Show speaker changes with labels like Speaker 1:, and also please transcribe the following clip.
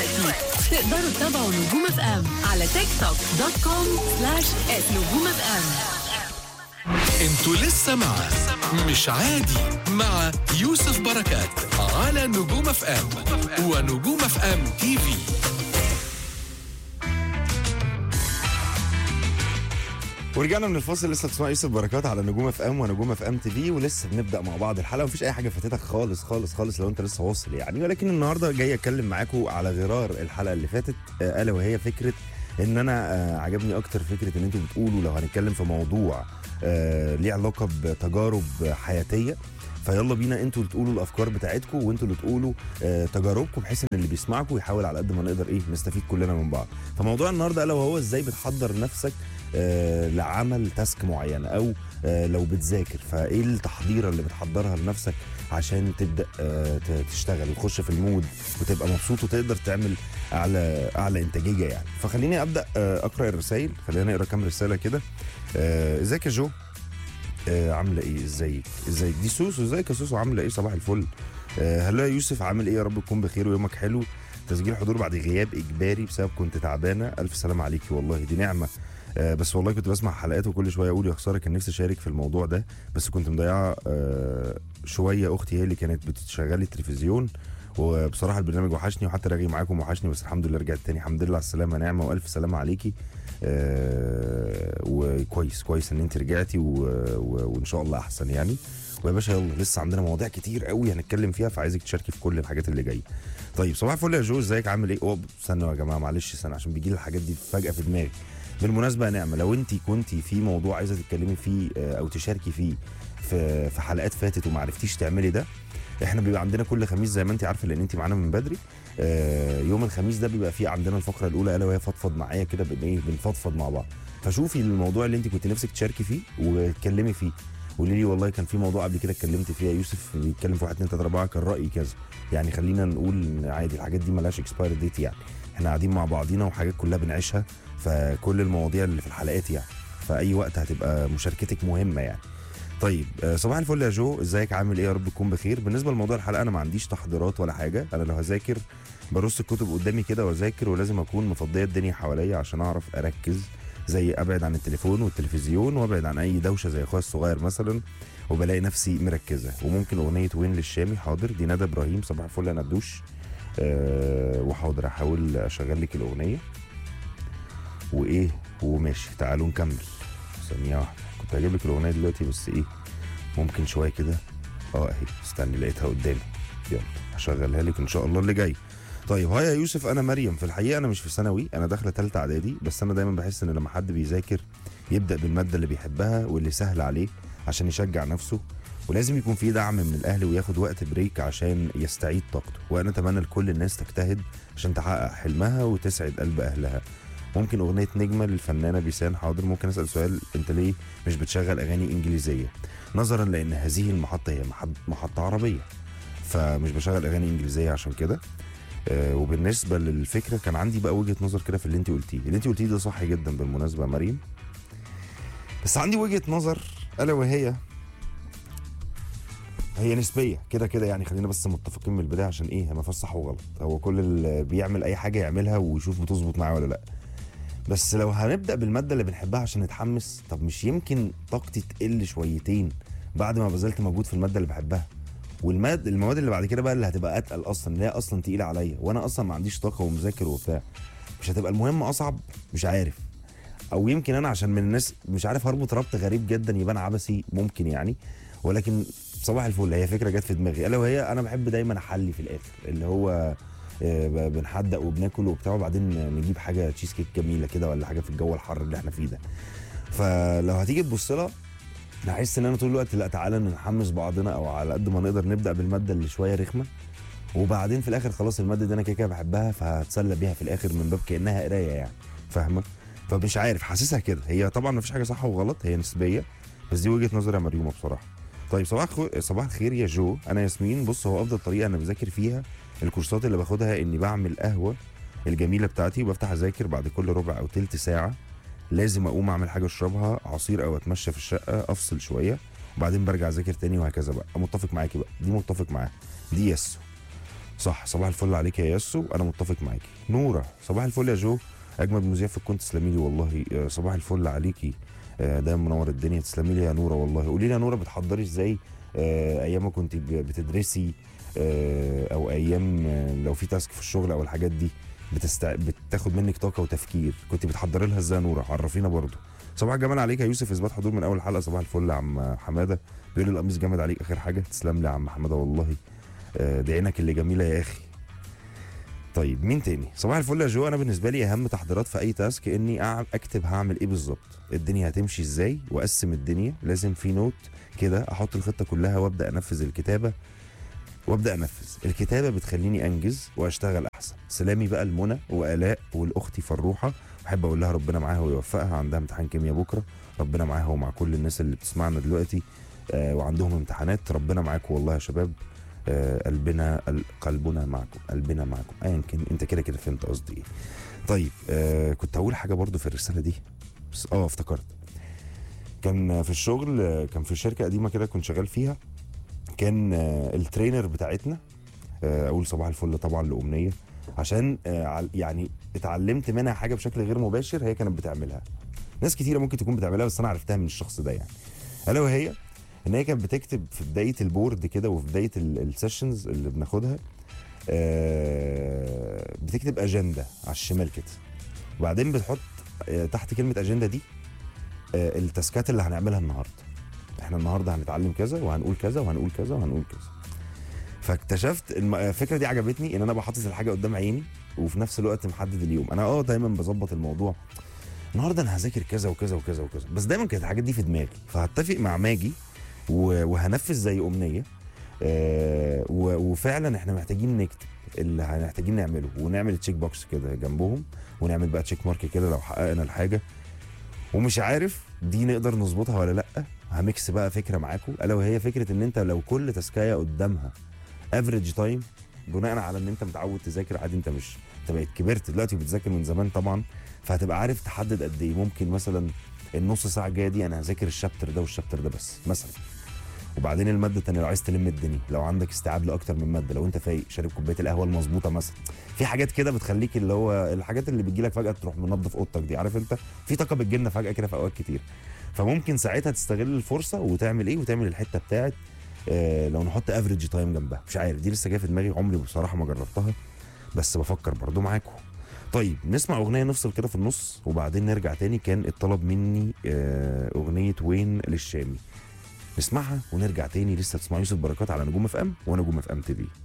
Speaker 1: دلوقتي تقدروا تتابعوا نجوم اف ام على تيك توك دوت كوم سلاش ات نجوم اف ام
Speaker 2: انتوا لسه مع مش عادي مع يوسف بركات على نجوم اف ام ونجوم اف ام تي في
Speaker 3: ورجعنا من الفاصل لسه بتسمع يوسف بركات على نجوم اف ام ونجوم اف ام تي في ولسه بنبدا مع بعض الحلقه مفيش اي حاجه فاتتك خالص خالص خالص لو انت لسه واصل يعني ولكن النهارده جاي اتكلم معاكم على غرار الحلقه اللي فاتت آه، الا وهي فكره ان انا آه، عجبني اكتر فكره ان انتوا بتقولوا لو هنتكلم في موضوع آه، ليه علاقه بتجارب حياتيه فيلا بينا انتوا اللي تقولوا الافكار بتاعتكم وانتوا اللي تقولوا آه، تجاربكم بحيث ان اللي بيسمعكم يحاول على قد ما نقدر ايه نستفيد كلنا من بعض فموضوع النهارده الا وهو ازاي بتحضر نفسك آه، لعمل تاسك معينه او آه، لو بتذاكر فايه التحضيره اللي بتحضرها لنفسك عشان تبدا آه، ت- تشتغل وتخش في المود وتبقى مبسوط وتقدر تعمل اعلى اعلى انتاجيه يعني فخليني ابدا آه، اقرا الرسائل خلينا نقرا كام رساله كده آه، ازيك يا جو آه، عامله ايه ازيك ازيك دي سوسو ازيك يا سوسو عامله ايه صباح الفل آه، هلا يا يوسف عامل ايه يا رب تكون بخير ويومك حلو تسجيل حضور بعد غياب اجباري بسبب كنت تعبانه الف سلامه عليكي والله دي نعمه آه، بس والله كنت بسمع حلقات وكل شويه اقول يا خساره كان نفسي اشارك في الموضوع ده بس كنت مضيعه آه، شويه اختي هي اللي كانت بتشغلي التلفزيون وبصراحه البرنامج وحشني وحتى راجع معاكم وحشني بس الحمد لله رجعت تاني الحمد لله على السلامه نعمه والف سلامه عليكي آه، وكويس كويس ان انت رجعتي و... و... وان شاء الله احسن يعني ويا باشا يلا لسه عندنا مواضيع كتير قوي هنتكلم فيها فعايزك تشاركي في كل الحاجات اللي جايه طيب صباح الفل يا جو ازيك عامل ايه اوه استنوا يا جماعه معلش استنى عشان بيجي لي الحاجات دي فجاه في دماغي بالمناسبه يا نعمه لو انت كنتي في موضوع عايزه تتكلمي فيه آه، او تشاركي فيه في في حلقات فاتت وما عرفتيش تعملي ده احنا بيبقى عندنا كل خميس زي ما انت عارفه لان انت معانا من بدري آه، يوم الخميس ده بيبقى فيه عندنا الفقره الاولى الا وهي فضفض معايا كده بن ايه بنفضفض مع بعض فشوفي الموضوع اللي انت كنت نفسك تشاركي فيه واتكلمي فيه قولي لي والله كان في موضوع قبل كده اتكلمت فيه يا يوسف بيتكلم في 1 2 3 4 كان رايي كذا يعني خلينا نقول إن عادي الحاجات دي ملهاش اكسباير ديت يعني احنا قاعدين مع بعضينا وحاجات كلها بنعيشها فكل المواضيع اللي في الحلقات يعني فاي وقت هتبقى مشاركتك مهمه يعني طيب آه، صباح الفل يا جو ازيك عامل ايه يا رب تكون بخير بالنسبه لموضوع الحلقه انا ما عنديش تحضيرات ولا حاجه انا لو هذاكر برص الكتب قدامي كده واذاكر ولازم اكون مفضيه الدنيا حواليا عشان اعرف اركز زي ابعد عن التليفون والتلفزيون وابعد عن اي دوشه زي اخويا الصغير مثلا وبلاقي نفسي مركزه وممكن اغنيه وين للشامي حاضر دي ندى ابراهيم صباح الفل انا ندوش أه وحاضر احاول اشغل لك الاغنيه وايه وماشي تعالوا نكمل ثانيه واحده كنت هجيب لك الاغنيه دلوقتي بس ايه ممكن شويه كده اه اهي استني لقيتها قدامي يلا هشغلها لك ان شاء الله اللي جاي طيب هاي يا يوسف انا مريم في الحقيقه انا مش في ثانوي انا داخله ثالثه اعدادي بس انا دايما بحس ان لما حد بيذاكر يبدا بالماده اللي بيحبها واللي سهل عليه عشان يشجع نفسه ولازم يكون في دعم من الاهل وياخد وقت بريك عشان يستعيد طاقته وانا اتمنى لكل الناس تجتهد عشان تحقق حلمها وتسعد قلب اهلها ممكن اغنيه نجمه للفنانه بيسان حاضر ممكن اسال سؤال انت ليه مش بتشغل اغاني انجليزيه نظرا لان هذه المحطه هي محط- محطه عربيه فمش بشغل اغاني انجليزيه عشان كده آه، وبالنسبه للفكره كان عندي بقى وجهه نظر كده في اللي انت قلتيه اللي انت قلتيه ده صح جدا بالمناسبه يا مريم بس عندي وجهه نظر الا وهي هي نسبيه كده كده يعني خلينا بس متفقين من البدايه عشان ايه ما فيهاش صح وغلط هو كل اللي بيعمل اي حاجه يعملها ويشوف بتظبط معاه ولا لا بس لو هنبدا بالماده اللي بنحبها عشان نتحمس طب مش يمكن طاقتي تقل شويتين بعد ما بذلت مجهود في الماده اللي بحبها والماد المواد اللي بعد كده بقى اللي هتبقى اتقل اصلا اللي هي اصلا تقيله عليا وانا اصلا ما عنديش طاقه ومذاكر وبتاع مش هتبقى المهم اصعب مش عارف او يمكن انا عشان من الناس مش عارف هربط ربط غريب جدا يبان عبثي ممكن يعني ولكن صباح الفل هي فكره جت في دماغي الا وهي انا بحب دايما احلي في الاخر اللي هو آه، ب- بنحدق وبناكل وبتاع وبعدين نجيب حاجه تشيز كيك جميله كده ولا حاجه في الجو الحر اللي احنا فيه ده فلو هتيجي تبص لها هحس ان انا طول الوقت لا تعالى نحمس بعضنا او على قد ما نقدر نبدا بالماده اللي شويه رخمه وبعدين في الاخر خلاص الماده دي انا كده كده بحبها فهتسلى بيها في الاخر من باب كانها قرايه يعني فاهمه فمش عارف حاسسها كده هي طبعا مفيش حاجه صح وغلط هي نسبيه بس دي وجهه نظري يا مريومه بصراحه طيب صباح خو... صباح الخير يا جو انا ياسمين بص هو افضل طريقه انا بذاكر فيها الكورسات اللي باخدها اني بعمل قهوه الجميله بتاعتي وبفتح اذاكر بعد كل ربع او تلت ساعه لازم اقوم اعمل حاجه اشربها عصير او اتمشى في الشقه افصل شويه وبعدين برجع اذاكر تاني وهكذا بقى متفق معاكي بقى دي متفق معاها دي يس صح صباح الفل عليك يا ياسو انا متفق معاكي نوره صباح الفل يا جو اجمد مذيع في الكون تسلمي لي والله آه، صباح الفل عليكي آه، دايما منور الدنيا تسلمي لي يا نوره والله قولي لي يا نوره بتحضري ازاي آه، ايام ما كنت ب- بتدرسي آه، او ايام آه، لو في تاسك في الشغل او الحاجات دي بتستع... بتاخد منك طاقه وتفكير كنت بتحضري لها ازاي يا نوره عرفينا برضو صباح الجمال عليك يا يوسف اثبات حضور من اول حلقه صباح الفل يا عم حماده بيقول لي القميص جامد عليك اخر حاجه تسلم لي يا عم حماده والله آه، دي عينك اللي جميله يا اخي طيب مين تاني صباح الفل يا جو انا بالنسبه لي اهم تحضيرات في اي تاسك اني أع- اكتب هعمل ايه بالظبط الدنيا هتمشي ازاي واقسم الدنيا لازم في نوت كده احط الخطه كلها وابدا انفذ الكتابه وابدا انفذ الكتابه بتخليني انجز واشتغل احسن سلامي بقى لمنى والاء والاختي فروحه بحب اقول لها ربنا معاها ويوفقها عندها امتحان كيمياء بكره ربنا معاها ومع كل الناس اللي بتسمعنا دلوقتي آه وعندهم امتحانات ربنا معاكم والله يا شباب آه قلبنا ال- قلبنا معكم قلبنا معكم ايا كان انت كده كده فهمت قصدي ايه طيب آه كنت هقول حاجه برضو في الرساله دي بس اه افتكرت كان في الشغل آه، كان في شركه قديمه كده كنت شغال فيها كان آه، الترينر بتاعتنا آه، اقول صباح الفل طبعا لامنيه عشان آه، عل- يعني اتعلمت منها حاجه بشكل غير مباشر هي كانت بتعملها ناس كتيره ممكن تكون بتعملها بس انا عرفتها من الشخص ده يعني الا وهي ان هي كانت بتكتب في بدايه البورد كده وفي بدايه السيشنز اللي بناخدها آه، بتكتب اجنده على الشمال كده وبعدين بتحط آه، تحت كلمه اجنده دي آه، التاسكات اللي هنعملها النهارده احنا النهارده هنتعلم كذا وهنقول كذا وهنقول كذا وهنقول كذا فاكتشفت الم- الفكره دي عجبتني ان انا بحطط الحاجه قدام عيني وفي نفس الوقت محدد اليوم انا اه دايما بظبط الموضوع النهارده انا هذاكر كذا وكذا وكذا وكذا بس دايما كانت الحاجات دي في دماغي فهتفق مع ماجي و- وهنفذ زي امنيه آه و- وفعلا احنا محتاجين نكتب اللي هنحتاجين نعمله ونعمل تشيك بوكس كده جنبهم ونعمل بقى تشيك مارك كده لو حققنا الحاجه ومش عارف دي نقدر نظبطها ولا لا هميكس بقى فكره معاكم الا وهي فكره ان انت لو كل تسكايه قدامها افريج تايم بناء على ان انت متعود تذاكر عادي انت مش انت بقيت كبرت دلوقتي وبتذاكر من زمان طبعا فهتبقى عارف تحدد قد ايه ممكن مثلا النص ساعه الجايه دي انا هذاكر الشابتر ده والشابتر ده بس مثلا وبعدين الماده الثانيه لو عايز تلم الدنيا لو عندك استيعاب لاكتر من ماده لو انت فايق شارب كوبايه القهوه المظبوطه مثلا في حاجات كده بتخليك اللي هو الحاجات اللي بتجي لك فجاه تروح منظف اوضتك دي عارف انت في طاقه بتجيلنا فجاه كده في اوقات كتير فممكن ساعتها تستغل الفرصه وتعمل ايه وتعمل الحته بتاعت آه لو نحط افريج تايم جنبها مش عارف دي لسه جايه في دماغي عمري بصراحه ما جربتها بس بفكر برضو معاكم طيب نسمع اغنيه نفصل كده في النص وبعدين نرجع تاني كان الطلب مني آه اغنيه وين للشامي نسمعها ونرجع تاني لسه تسمع يوسف بركات على نجوم اف ام ونجوم اف ام تي في